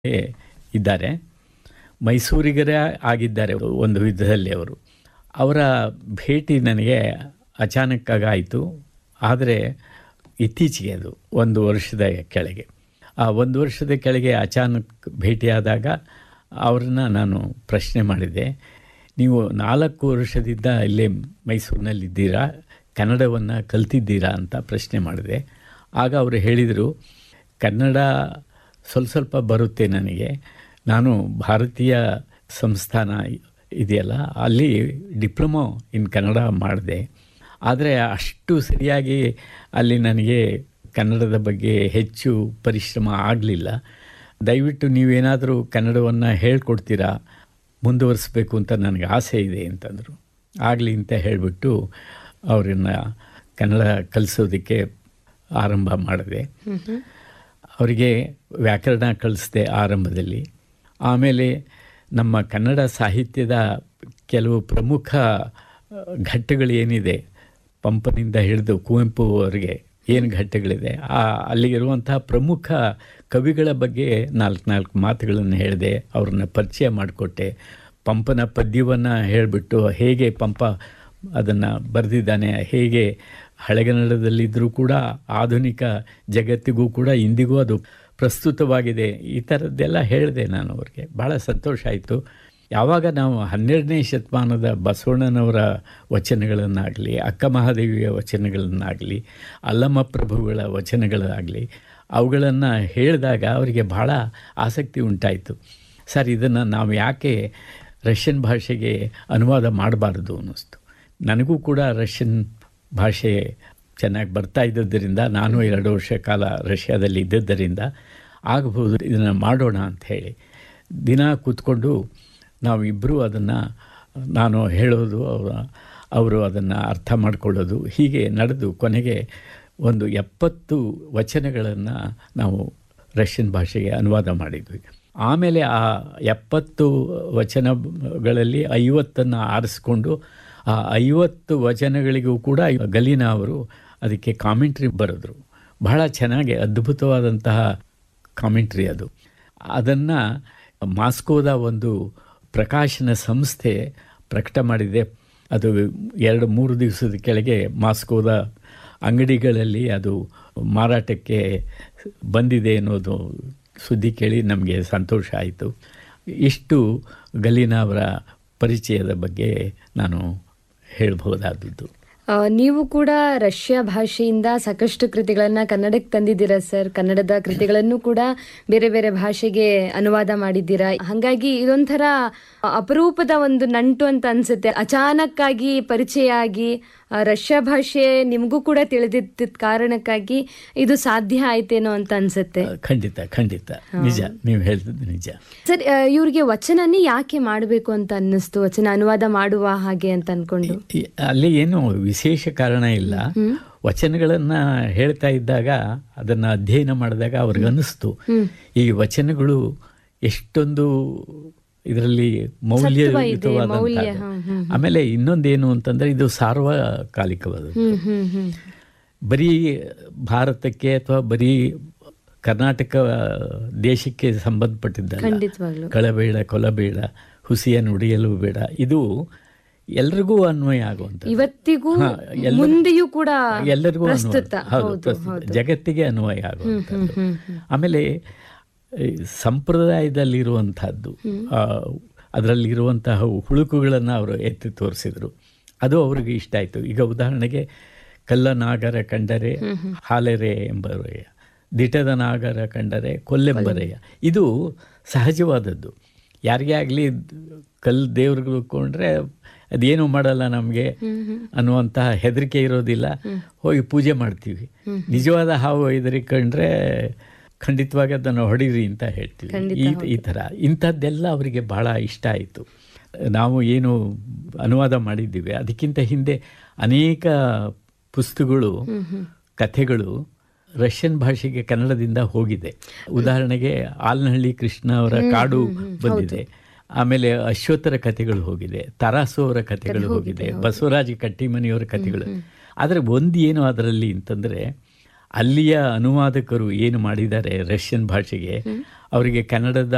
ಇದ್ದಾರೆ ಮೈಸೂರಿಗರೇ ಆಗಿದ್ದಾರೆ ಒಂದು ವಿಧದಲ್ಲಿ ಅವರು ಅವರ ಭೇಟಿ ನನಗೆ ಅಚಾನಕ್ಕಾಗಿ ಆಯಿತು ಆದರೆ ಇತ್ತೀಚೆಗೆ ಅದು ಒಂದು ವರ್ಷದ ಕೆಳಗೆ ಆ ಒಂದು ವರ್ಷದ ಕೆಳಗೆ ಅಚಾನಕ್ ಭೇಟಿಯಾದಾಗ ಅವ್ರನ್ನ ನಾನು ಪ್ರಶ್ನೆ ಮಾಡಿದೆ ನೀವು ನಾಲ್ಕು ವರ್ಷದಿಂದ ಇಲ್ಲೇ ಮೈಸೂರಿನಲ್ಲಿದ್ದೀರಾ ಕನ್ನಡವನ್ನು ಕಲ್ತಿದ್ದೀರಾ ಅಂತ ಪ್ರಶ್ನೆ ಮಾಡಿದೆ ಆಗ ಅವರು ಹೇಳಿದರು ಕನ್ನಡ ಸ್ವಲ್ಪ ಸ್ವಲ್ಪ ಬರುತ್ತೆ ನನಗೆ ನಾನು ಭಾರತೀಯ ಸಂಸ್ಥಾನ ಇದೆಯಲ್ಲ ಅಲ್ಲಿ ಡಿಪ್ಲೊಮೊ ಇನ್ ಕನ್ನಡ ಮಾಡಿದೆ ಆದರೆ ಅಷ್ಟು ಸರಿಯಾಗಿ ಅಲ್ಲಿ ನನಗೆ ಕನ್ನಡದ ಬಗ್ಗೆ ಹೆಚ್ಚು ಪರಿಶ್ರಮ ಆಗಲಿಲ್ಲ ದಯವಿಟ್ಟು ನೀವೇನಾದರೂ ಕನ್ನಡವನ್ನು ಹೇಳ್ಕೊಡ್ತೀರಾ ಮುಂದುವರಿಸ್ಬೇಕು ಅಂತ ನನಗೆ ಆಸೆ ಇದೆ ಅಂತಂದರು ಆಗಲಿ ಅಂತ ಹೇಳಿಬಿಟ್ಟು ಅವರನ್ನ ಕನ್ನಡ ಕಲಿಸೋದಕ್ಕೆ ಆರಂಭ ಮಾಡಿದೆ ಅವರಿಗೆ ವ್ಯಾಕರಣ ಕಲಿಸಿದೆ ಆರಂಭದಲ್ಲಿ ಆಮೇಲೆ ನಮ್ಮ ಕನ್ನಡ ಸಾಹಿತ್ಯದ ಕೆಲವು ಪ್ರಮುಖ ಘಟ್ಟಗಳು ಏನಿದೆ ಪಂಪನಿಂದ ಹಿಡಿದು ಕುವೆಂಪು ಅವರಿಗೆ ಏನು ಘಟ್ಟಗಳಿದೆ ಆ ಅಲ್ಲಿರುವಂತಹ ಪ್ರಮುಖ ಕವಿಗಳ ಬಗ್ಗೆ ನಾಲ್ಕು ನಾಲ್ಕು ಮಾತುಗಳನ್ನು ಹೇಳಿದೆ ಅವ್ರನ್ನ ಪರಿಚಯ ಮಾಡಿಕೊಟ್ಟೆ ಪಂಪನ ಪದ್ಯವನ್ನು ಹೇಳಿಬಿಟ್ಟು ಹೇಗೆ ಪಂಪ ಅದನ್ನು ಬರೆದಿದ್ದಾನೆ ಹೇಗೆ ಹಳೆಗನ್ನಡದಲ್ಲಿದ್ದರೂ ಕೂಡ ಆಧುನಿಕ ಜಗತ್ತಿಗೂ ಕೂಡ ಇಂದಿಗೂ ಅದು ಪ್ರಸ್ತುತವಾಗಿದೆ ಈ ಥರದ್ದೆಲ್ಲ ಹೇಳಿದೆ ನಾನು ಅವ್ರಿಗೆ ಭಾಳ ಸಂತೋಷ ಆಯಿತು ಯಾವಾಗ ನಾವು ಹನ್ನೆರಡನೇ ಶತಮಾನದ ಬಸವಣ್ಣನವರ ವಚನಗಳನ್ನಾಗಲಿ ಅಕ್ಕ ಮಹಾದೇವಿಯ ವಚನಗಳನ್ನಾಗಲಿ ಅಲ್ಲಮ್ಮ ಪ್ರಭುಗಳ ವಚನಗಳಾಗಲಿ ಅವುಗಳನ್ನು ಹೇಳಿದಾಗ ಅವರಿಗೆ ಭಾಳ ಆಸಕ್ತಿ ಉಂಟಾಯಿತು ಸರ್ ಇದನ್ನು ನಾವು ಯಾಕೆ ರಷ್ಯನ್ ಭಾಷೆಗೆ ಅನುವಾದ ಮಾಡಬಾರ್ದು ಅನ್ನಿಸ್ತು ನನಗೂ ಕೂಡ ರಷ್ಯನ್ ಭಾಷೆ ಚೆನ್ನಾಗಿ ಬರ್ತಾ ಇದ್ದದ್ದರಿಂದ ನಾನು ಎರಡು ವರ್ಷ ಕಾಲ ರಷ್ಯಾದಲ್ಲಿ ಇದ್ದದ್ದರಿಂದ ಆಗಬಹುದು ಇದನ್ನು ಮಾಡೋಣ ಅಂತ ಹೇಳಿ ದಿನ ಕೂತ್ಕೊಂಡು ನಾವಿಬ್ಬರೂ ಅದನ್ನು ನಾನು ಹೇಳೋದು ಅವರ ಅವರು ಅದನ್ನು ಅರ್ಥ ಮಾಡಿಕೊಳ್ಳೋದು ಹೀಗೆ ನಡೆದು ಕೊನೆಗೆ ಒಂದು ಎಪ್ಪತ್ತು ವಚನಗಳನ್ನು ನಾವು ರಷ್ಯನ್ ಭಾಷೆಗೆ ಅನುವಾದ ಮಾಡಿದ್ವಿ ಆಮೇಲೆ ಆ ಎಪ್ಪತ್ತು ವಚನಗಳಲ್ಲಿ ಐವತ್ತನ್ನು ಆರಿಸ್ಕೊಂಡು ಆ ಐವತ್ತು ವಚನಗಳಿಗೂ ಕೂಡ ಗಲೀನಾ ಅವರು ಅದಕ್ಕೆ ಕಾಮೆಂಟ್ರಿ ಬರೆದ್ರು ಬಹಳ ಚೆನ್ನಾಗಿ ಅದ್ಭುತವಾದಂತಹ ಕಾಮೆಂಟ್ರಿ ಅದು ಅದನ್ನು ಮಾಸ್ಕೋದ ಒಂದು ಪ್ರಕಾಶನ ಸಂಸ್ಥೆ ಪ್ರಕಟ ಮಾಡಿದೆ ಅದು ಎರಡು ಮೂರು ದಿವಸದ ಕೆಳಗೆ ಮಾಸ್ಕೋದ ಅಂಗಡಿಗಳಲ್ಲಿ ಅದು ಮಾರಾಟಕ್ಕೆ ಬಂದಿದೆ ಅನ್ನೋದು ಸುದ್ದಿ ಕೇಳಿ ನಮಗೆ ಸಂತೋಷ ಆಯಿತು ಇಷ್ಟು ಗಲೀನಾ ಅವರ ಪರಿಚಯದ ಬಗ್ಗೆ ನಾನು ಹೇಳ್ಬೋದಾದದ್ದು ನೀವು ಕೂಡ ರಷ್ಯಾ ಭಾಷೆಯಿಂದ ಸಾಕಷ್ಟು ಕೃತಿಗಳನ್ನ ಕನ್ನಡಕ್ಕೆ ತಂದಿದ್ದೀರಾ ಸರ್ ಕನ್ನಡದ ಕೃತಿಗಳನ್ನು ಕೂಡ ಬೇರೆ ಬೇರೆ ಭಾಷೆಗೆ ಅನುವಾದ ಮಾಡಿದ್ದೀರಾ ಹಾಗಾಗಿ ಇದೊಂಥರ ಅಪರೂಪದ ಒಂದು ನಂಟು ಅಂತ ಅನ್ಸುತ್ತೆ ಅಚಾನಕ್ಕಾಗಿ ಪರಿಚಯ ಆಗಿ ರಷ್ಯಾ ಭಾಷೆ ನಿಮಗೂ ಕೂಡ ತಿಳಿದಿದ್ದ ಕಾರಣಕ್ಕಾಗಿ ಇದು ಸಾಧ್ಯ ಆಯ್ತೇನೋ ಅಂತ ಅನ್ಸುತ್ತೆ ಖಂಡಿತ ಖಂಡಿತ ನಿಜ ನೀವು ಹೇಳ್ತಿದ್ದು ನಿಜ ಸರ್ ಇವ್ರಿಗೆ ವಚನನೇ ಯಾಕೆ ಮಾಡಬೇಕು ಅಂತ ಅನ್ನಿಸ್ತು ವಚನ ಅನುವಾದ ಮಾಡುವ ಹಾಗೆ ಅಂತ ಅನ್ಕೊಂಡು ಅಲ್ಲಿ ಏನು ವಿಶೇಷ ಕಾರಣ ಇಲ್ಲ ವಚನಗಳನ್ನ ಹೇಳ್ತಾ ಇದ್ದಾಗ ಅದನ್ನ ಅಧ್ಯಯನ ಮಾಡಿದಾಗ ಅವ್ರಿಗೆ ಅನ್ನಿಸ್ತು ಈ ವಚನಗಳು ಎಷ್ಟೊಂದು ಇದರಲ್ಲಿ ಮೌಲ್ಯಯುತವಾದ ಆಮೇಲೆ ಇನ್ನೊಂದೇನು ಅಂತಂದ್ರೆ ಇದು ಸಾರ್ವಕಾಲಿಕವಾದ ಬರೀ ಭಾರತಕ್ಕೆ ಅಥವಾ ಬರೀ ಕರ್ನಾಟಕ ದೇಶಕ್ಕೆ ಸಂಬಂಧಪಟ್ಟಿದ್ದಲ್ಲ ಕಳಬೇಡ ಕೊಲಬೇಡ ಹುಸಿಯ ನುಡಿಯಲು ಬೇಡ ಇದು ಎಲ್ರಿಗೂ ಅನ್ವಯ ಆಗುವಂತ ಇವತ್ತಿಗೂ ಮುಂದೆಯೂ ಕೂಡ ಎಲ್ಲರಿಗೂ ಹೌದು ಜಗತ್ತಿಗೆ ಅನ್ವಯ ಆಗುವಂಥದ್ದು ಆಮೇಲೆ ಸಂಪ್ರದಾಯದಲ್ಲಿರುವಂತಹದ್ದು ಅದರಲ್ಲಿರುವಂತಹ ಹುಳುಕುಗಳನ್ನು ಅವರು ಎತ್ತಿ ತೋರಿಸಿದ್ರು ಅದು ಅವ್ರಿಗೆ ಇಷ್ಟ ಆಯಿತು ಈಗ ಉದಾಹರಣೆಗೆ ಕಲ್ಲ ನಾಗರ ಕಂಡರೆ ಹಾಲೆರೆ ಎಂಬರೆಯ ದಿಟದ ನಾಗರ ಕಂಡರೆ ಕೊಲ್ಲೆಂಬರೆಯ ಇದು ಸಹಜವಾದದ್ದು ಯಾರಿಗೇ ಆಗಲಿ ಕಲ್ಲು ದೇವ್ರಿಗೆ ಕೊಂಡ್ರೆ ಅದೇನು ಮಾಡಲ್ಲ ನಮಗೆ ಅನ್ನುವಂತಹ ಹೆದರಿಕೆ ಇರೋದಿಲ್ಲ ಹೋಗಿ ಪೂಜೆ ಮಾಡ್ತೀವಿ ನಿಜವಾದ ಹಾವು ಹೆದರಿಕೊಂಡ್ರೆ ಖಂಡಿತವಾಗಿ ಅದನ್ನು ಹೊಡೀರಿ ಅಂತ ಹೇಳ್ತೀವಿ ಈ ಈ ಥರ ಇಂಥದ್ದೆಲ್ಲ ಅವರಿಗೆ ಬಹಳ ಇಷ್ಟ ಆಯಿತು ನಾವು ಏನು ಅನುವಾದ ಮಾಡಿದ್ದೀವಿ ಅದಕ್ಕಿಂತ ಹಿಂದೆ ಅನೇಕ ಪುಸ್ತಕಗಳು ಕಥೆಗಳು ರಷ್ಯನ್ ಭಾಷೆಗೆ ಕನ್ನಡದಿಂದ ಹೋಗಿದೆ ಉದಾಹರಣೆಗೆ ಆಲ್ನಹಳ್ಳಿ ಕೃಷ್ಣ ಅವರ ಕಾಡು ಬಂದಿದೆ ಆಮೇಲೆ ಅಶ್ವತ್ಥರ ಕಥೆಗಳು ಹೋಗಿದೆ ತರಾಸು ಅವರ ಕಥೆಗಳು ಹೋಗಿದೆ ಬಸವರಾಜ ಕಟ್ಟಿಮನಿಯವರ ಕಥೆಗಳು ಆದರೆ ಒಂದು ಏನು ಅದರಲ್ಲಿ ಅಂತಂದರೆ ಅಲ್ಲಿಯ ಅನುವಾದಕರು ಏನು ಮಾಡಿದ್ದಾರೆ ರಷ್ಯನ್ ಭಾಷೆಗೆ ಅವರಿಗೆ ಕನ್ನಡದ